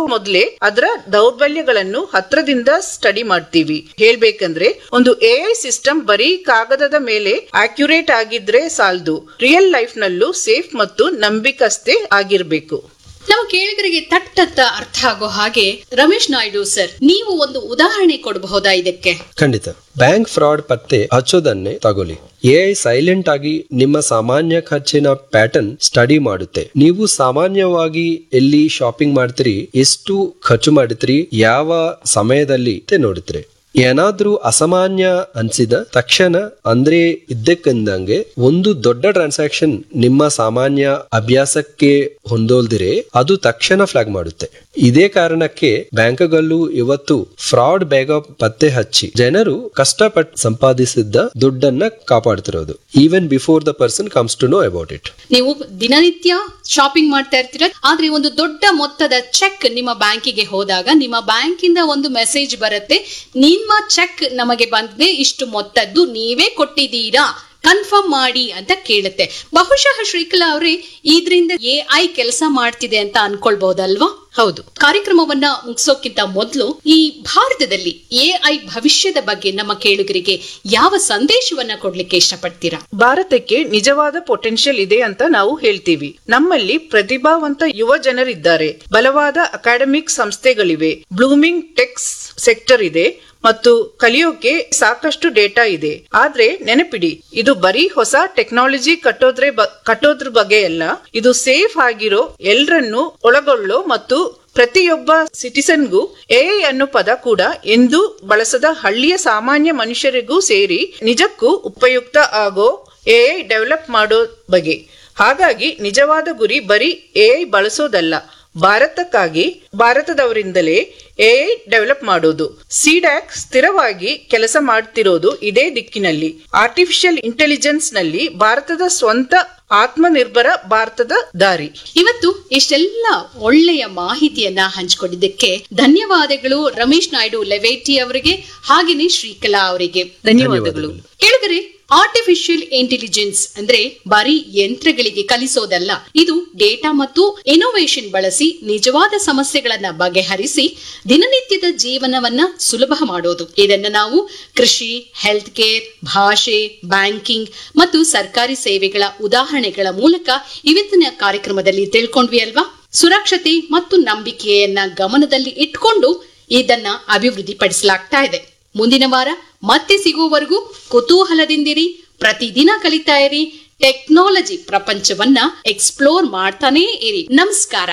ಮೊದಲೇ ಅದರ ದೌರ್ಬಲ್ಯಗಳನ್ನು ಹತ್ರದಿಂದ ಸ್ಟಡಿ ಮಾಡ್ತೀವಿ ಹೇಳ್ಬೇಕಂದ್ರೆ ಒಂದು ಎಐ ಸಿಸ್ಟಮ್ ಬರೀ ಕಾಗದದ ಮೇಲೆ ಅಕ್ಯುರೇಟ್ ಆಗಿದ್ರೆ ಸಾಲದು ರಿಯಲ್ ಲೈಫ್ ನಲ್ಲೂ ಸೇಫ್ ಮತ್ತು ನಂಬಿಕಸ್ತೆ ಆಗಿರ್ಬೇಕು ನಮ್ಮ ಕೇಳಿಗರಿಗೆ ತಟ್ಟತ್ತ ಅರ್ಥ ಆಗೋ ಹಾಗೆ ರಮೇಶ್ ನಾಯ್ಡು ಸರ್ ನೀವು ಒಂದು ಉದಾಹರಣೆ ಕೊಡಬಹುದಾ ಇದಕ್ಕೆ ಖಂಡಿತ ಬ್ಯಾಂಕ್ ಫ್ರಾಡ್ ಪತ್ತೆ ಹಚ್ಚೋದನ್ನೇ ತಗೊಳ್ಳಿ ಎಐ ಸೈಲೆಂಟ್ ಆಗಿ ನಿಮ್ಮ ಸಾಮಾನ್ಯ ಖರ್ಚಿನ ಪ್ಯಾಟರ್ನ್ ಸ್ಟಡಿ ಮಾಡುತ್ತೆ ನೀವು ಸಾಮಾನ್ಯವಾಗಿ ಎಲ್ಲಿ ಶಾಪಿಂಗ್ ಮಾಡ್ತೀರಿ ಎಷ್ಟು ಖರ್ಚು ಮಾಡ್ತೀರಿ ಯಾವ ಸಮಯದಲ್ಲಿ ಅಂತ ನೋಡುತ್ತೀರಿ ಏನಾದ್ರೂ ಅಸಾಮಾನ್ಯ ಅನ್ಸಿದ ತಕ್ಷಣ ಅಂದ್ರೆ ಇದ್ದಕ್ಕಿದ್ದಂಗೆ ಒಂದು ದೊಡ್ಡ ಟ್ರಾನ್ಸಾಕ್ಷನ್ ನಿಮ್ಮ ಸಾಮಾನ್ಯ ಅಭ್ಯಾಸಕ್ಕೆ ಹೊಂದೋಲ್ದಿರೆ ಅದು ತಕ್ಷಣ ಫ್ಲಾಗ್ ಮಾಡುತ್ತೆ ಇದೇ ಕಾರಣಕ್ಕೆ ಬ್ಯಾಂಕ್ಗಳು ಇವತ್ತು ಫ್ರಾಡ್ ಬೇಗ ಪತ್ತೆ ಹಚ್ಚಿ ಜನರು ಕಷ್ಟಪಟ್ಟು ಸಂಪಾದಿಸಿದ್ದ ದುಡ್ಡನ್ನ ಕಾಪಾಡ್ತಿರೋದು even before the person comes to know about it ನೀವು ದಿನನಿತ್ಯ ಶಾಪಿಂಗ್ ಮಾಡ್ತಾ ಇರ್ತೀರ ಆದ್ರೆ ಒಂದು ದೊಡ್ಡ ಮೊತ್ತದ ಚೆಕ್ ನಿಮ್ಮ ಬ್ಯಾಂಕಿಗೆ ಹೋದಾಗ ನಿಮ್ಮ ಬ್ಯಾಂಕಿಂದ ಒಂದು ಮೆಸೇಜ್ ಬರುತ್ತೆ ನಿಮ್ಮ ಚೆಕ್ ನಮಗೆ ಬಂದಿದೆ ಇಷ್ಟು ಮೊತ್ತದ್ದು ನೀವೇ ಕೊಟ್ಟಿದ್ದೀರಾ ಕನ್ಫರ್ಮ್ ಮಾಡಿ ಅಂತ ಕೇಳುತ್ತೆ ಬಹುಶಃ ಶ್ರೀಕಲಾ ಅವರೇ ಇದರಿಂದ ಎ ಐ ಕೆಲಸ ಮಾಡ್ತಿದೆ ಅಂತ ಅನ್ಕೊಳ್ಬಹುದಲ್ವಾ ಹೌದು ಕಾರ್ಯಕ್ರಮವನ್ನ ಮುಗಿಸೋಕ್ಕಿಂತ ಮೊದಲು ಈ ಭಾರತದಲ್ಲಿ ಎ ಐ ಭವಿಷ್ಯದ ಬಗ್ಗೆ ನಮ್ಮ ಕೇಳುಗರಿಗೆ ಯಾವ ಸಂದೇಶವನ್ನ ಕೊಡ್ಲಿಕ್ಕೆ ಇಷ್ಟಪಡ್ತೀರಾ ಭಾರತಕ್ಕೆ ನಿಜವಾದ ಪೊಟೆನ್ಷಿಯಲ್ ಇದೆ ಅಂತ ನಾವು ಹೇಳ್ತೀವಿ ನಮ್ಮಲ್ಲಿ ಪ್ರತಿಭಾವಂತ ಯುವ ಜನರಿದ್ದಾರೆ ಬಲವಾದ ಅಕಾಡೆಮಿಕ್ ಸಂಸ್ಥೆಗಳಿವೆ ಬ್ಲೂಮಿಂಗ್ ಟೆಕ್ಸ್ ಸೆಕ್ಟರ್ ಇದೆ ಮತ್ತು ಕಲಿಯೋಕೆ ಸಾಕಷ್ಟು ಡೇಟಾ ಇದೆ ಆದ್ರೆ ನೆನಪಿಡಿ ಇದು ಬರೀ ಹೊಸ ಟೆಕ್ನಾಲಜಿ ಕಟ್ಟೋದ್ರೆ ಬ- ಕಟ್ಟೋದ್ರ ಬಗ್ಗೆ ಅಲ್ಲ ಇದು ಸೇಫ್ ಆಗಿರೋ ಎಲ್ರನ್ನು ಒಳಗೊಳ್ಳೋ ಮತ್ತು ಪ್ರತಿಯೊಬ್ಬ ಸಿಟಿಸನ್ಗೂ ಎಐ ಅನ್ನೋ ಪದ ಕೂಡ ಎಂದು ಬಳಸದ ಹಳ್ಳಿಯ ಸಾಮಾನ್ಯ ಮನುಷ್ಯರಿಗೂ ಸೇರಿ ನಿಜಕ್ಕೂ ಉಪಯುಕ್ತ ಆಗೋ ಎಐ ಡೆವಲಪ್ ಮಾಡೋ ಬಗೆ ಹಾಗಾಗಿ ನಿಜವಾದ ಗುರಿ ಬರೀ ಎಐ ಬಳಸೋದಲ್ಲ ಭಾರತಕ್ಕಾಗಿ ಭಾರತದವರಿಂದಲೇ ಎಐ ಡೆವಲಪ್ ಮಾಡೋದು ಸಿಡ್ಯಾಕ್ ಸ್ಥಿರವಾಗಿ ಕೆಲಸ ಮಾಡ್ತಿರೋದು ಇದೇ ದಿಕ್ಕಿನಲ್ಲಿ ಆರ್ಟಿಫಿಷಿಯಲ್ ಇಂಟೆಲಿಜೆನ್ಸ್ ನಲ್ಲಿ ಭಾರತದ ಸ್ವಂತ ಆತ್ಮನಿರ್ಭರ ಭಾರತದ ದಾರಿ ಇವತ್ತು ಇಷ್ಟೆಲ್ಲ ಒಳ್ಳೆಯ ಮಾಹಿತಿಯನ್ನ ಹಂಚಿಕೊಂಡಿದ್ದಕ್ಕೆ ಧನ್ಯವಾದಗಳು ರಮೇಶ್ ನಾಯ್ಡು ಲೆವೇಟಿ ಅವರಿಗೆ ಹಾಗೇನೆ ಶ್ರೀಕಲಾ ಅವರಿಗೆ ಧನ್ಯವಾದಗಳು ಕೇಳಿದರೆ ಆರ್ಟಿಫಿಷಿಯಲ್ ಇಂಟೆಲಿಜೆನ್ಸ್ ಅಂದ್ರೆ ಬರೀ ಯಂತ್ರಗಳಿಗೆ ಕಲಿಸೋದಲ್ಲ ಇದು ಡೇಟಾ ಮತ್ತು ಇನೋವೇಷನ್ ಬಳಸಿ ನಿಜವಾದ ಸಮಸ್ಯೆಗಳನ್ನ ಬಗೆಹರಿಸಿ ದಿನನಿತ್ಯದ ಜೀವನವನ್ನ ಸುಲಭ ಮಾಡೋದು ಇದನ್ನ ನಾವು ಕೃಷಿ ಹೆಲ್ತ್ ಕೇರ್ ಭಾಷೆ ಬ್ಯಾಂಕಿಂಗ್ ಮತ್ತು ಸರ್ಕಾರಿ ಸೇವೆಗಳ ಉದಾಹರಣೆಗಳ ಮೂಲಕ ಇವತ್ತಿನ ಕಾರ್ಯಕ್ರಮದಲ್ಲಿ ತಿಳ್ಕೊಂಡ್ವಿ ಅಲ್ವಾ ಸುರಕ್ಷತೆ ಮತ್ತು ನಂಬಿಕೆಯನ್ನ ಗಮನದಲ್ಲಿ ಇಟ್ಕೊಂಡು ಇದನ್ನ ಅಭಿವೃದ್ಧಿ ಪಡಿಸಲಾಗ್ತಾ ಇದೆ ಮುಂದಿನ ವಾರ ಮತ್ತೆ ಸಿಗುವವರೆಗೂ ಕುತೂಹಲದಿಂದಿರಿ ಪ್ರತಿದಿನ ಕಲಿತಾ ಇರಿ ಟೆಕ್ನಾಲಜಿ ಪ್ರಪಂಚವನ್ನ ಎಕ್ಸ್ಪ್ಲೋರ್ ಮಾಡ್ತಾನೇ ಇರಿ ನಮಸ್ಕಾರ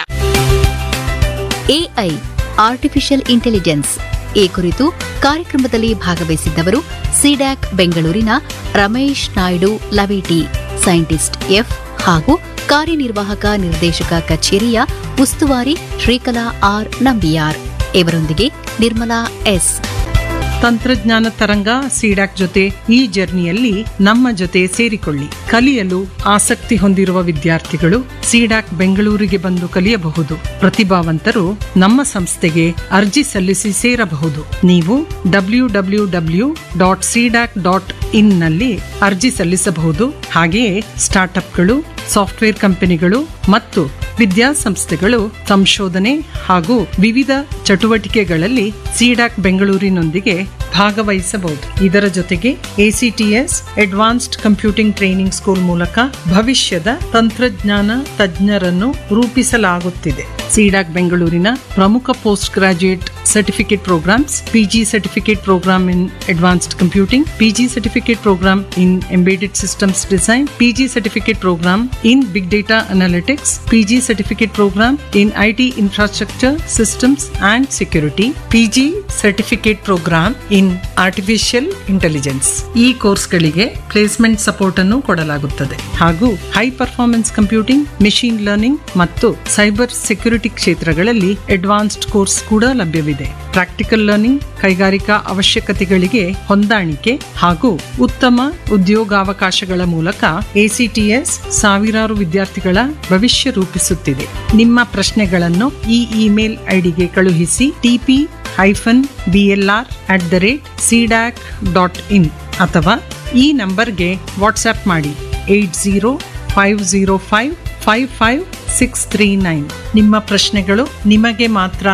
ಎಐ ಆರ್ಟಿಫಿಷಿಯಲ್ ಇಂಟೆಲಿಜೆನ್ಸ್ ಈ ಕುರಿತು ಕಾರ್ಯಕ್ರಮದಲ್ಲಿ ಭಾಗವಹಿಸಿದ್ದವರು ಸಿಡ್ಯಾಕ್ ಬೆಂಗಳೂರಿನ ರಮೇಶ್ ನಾಯ್ಡು ಲವೇಟಿ ಸೈಂಟಿಸ್ಟ್ ಎಫ್ ಹಾಗೂ ಕಾರ್ಯನಿರ್ವಾಹಕ ನಿರ್ದೇಶಕ ಕಚೇರಿಯ ಉಸ್ತುವಾರಿ ಶ್ರೀಕಲಾ ಆರ್ ನಂಬಿಯಾರ್ ಇವರೊಂದಿಗೆ ನಿರ್ಮಲಾ ಎಸ್ ತಂತ್ರಜ್ಞಾನ ತರಂಗ ಸಿಡಾಕ್ ಜೊತೆ ಈ ಜರ್ನಿಯಲ್ಲಿ ನಮ್ಮ ಜೊತೆ ಸೇರಿಕೊಳ್ಳಿ ಕಲಿಯಲು ಆಸಕ್ತಿ ಹೊಂದಿರುವ ವಿದ್ಯಾರ್ಥಿಗಳು ಸಿಡಾಕ್ ಬೆಂಗಳೂರಿಗೆ ಬಂದು ಕಲಿಯಬಹುದು ಪ್ರತಿಭಾವಂತರು ನಮ್ಮ ಸಂಸ್ಥೆಗೆ ಅರ್ಜಿ ಸಲ್ಲಿಸಿ ಸೇರಬಹುದು ನೀವು W W W dot CDAC dot in ನಲ್ಲಿ ಅರ್ಜಿ ಸಲ್ಲಿಸಬಹುದು ಹಾಗೆಯೇ ಸ್ಟಾರ್ಟ್ಅಪ್ಗಳು ಸಾಫ್ಟ್ವೇರ್ ಕಂಪನಿಗಳು ಮತ್ತು ವಿದ್ಯಾಸಂಸ್ಥೆಗಳು ಸಂಶೋಧನೆ ಹಾಗೂ ವಿವಿಧ ಚಟುವಟಿಕೆಗಳಲ್ಲಿ ಸಿಡಾಕ್ ಬೆಂಗಳೂರಿನೊಂದಿಗೆ ಭಾಗವಹಿಸಬಹುದು ಇದರ ಜೊತೆಗೆ ACTS advanced computing training school ಮೂಲಕ ಭವಿಷ್ಯದ ತಂತ್ರಜ್ಞಾನ ತಜ್ಞರನ್ನು ರೂಪಿಸಲಾಗುತ್ತಿದೆ ಸಿಡಾಕ್ ಬೆಂಗಳೂರಿನ ಪ್ರಮುಖ post graduate certificate programmes PG certificate programme in advanced computing PG certificate programme in embedded systems design PG certificate programme in big data analytics PG certificate programme in IT infrastructure systems and security PG certificate programme in artificial intelligence ಈ ಕೋರ್ಸ್ಗಳಿಗೆ placement support ಅನ್ನು ಕೊಡಲಾಗುತ್ತದೆ ಹಾಗೂ high performance computing machine learning ಮತ್ತು cyber security ಕ್ಷೇತ್ರಗಳಲ್ಲಿ advanced course ಕೂಡ ಲಭ್ಯವಿದೆ practical learning ಕೈಗಾರಿಕಾ ಅವಶ್ಯಕತೆಗಳಿಗೆ ಹೊಂದಾಣಿಕೆ ಹಾಗೂ ಉತ್ತಮ ಉದ್ಯೋಗಾವಕಾಶಗಳ ಮೂಲಕ ಎಸಿಟಿಎಸ್ ಸಾವಿರಾರು ವಿದ್ಯಾರ್ಥಿಗಳ ಭವಿಷ್ಯ ರೂಪಿಸುತ್ತಿದೆ ನಿಮ್ಮ ಪ್ರಶ್ನೆಗಳನ್ನು ಈ ಇಮೇಲ್ ಐಡಿಗೆ ಕಳುಹಿಸಿ TP hyphen BLR at the rate CDAC dot in ಅಥವಾ ಈ ನಂಬರ್ಗೆ ವಾಟ್ಸ್ಆಪ್ ಮಾಡಿ eight zero five zero five five five six three nine ನಿಮ್ಮ ಪ್ರಶ್ನೆಗಳು ನಿಮಗೆ ಮಾತ್ರ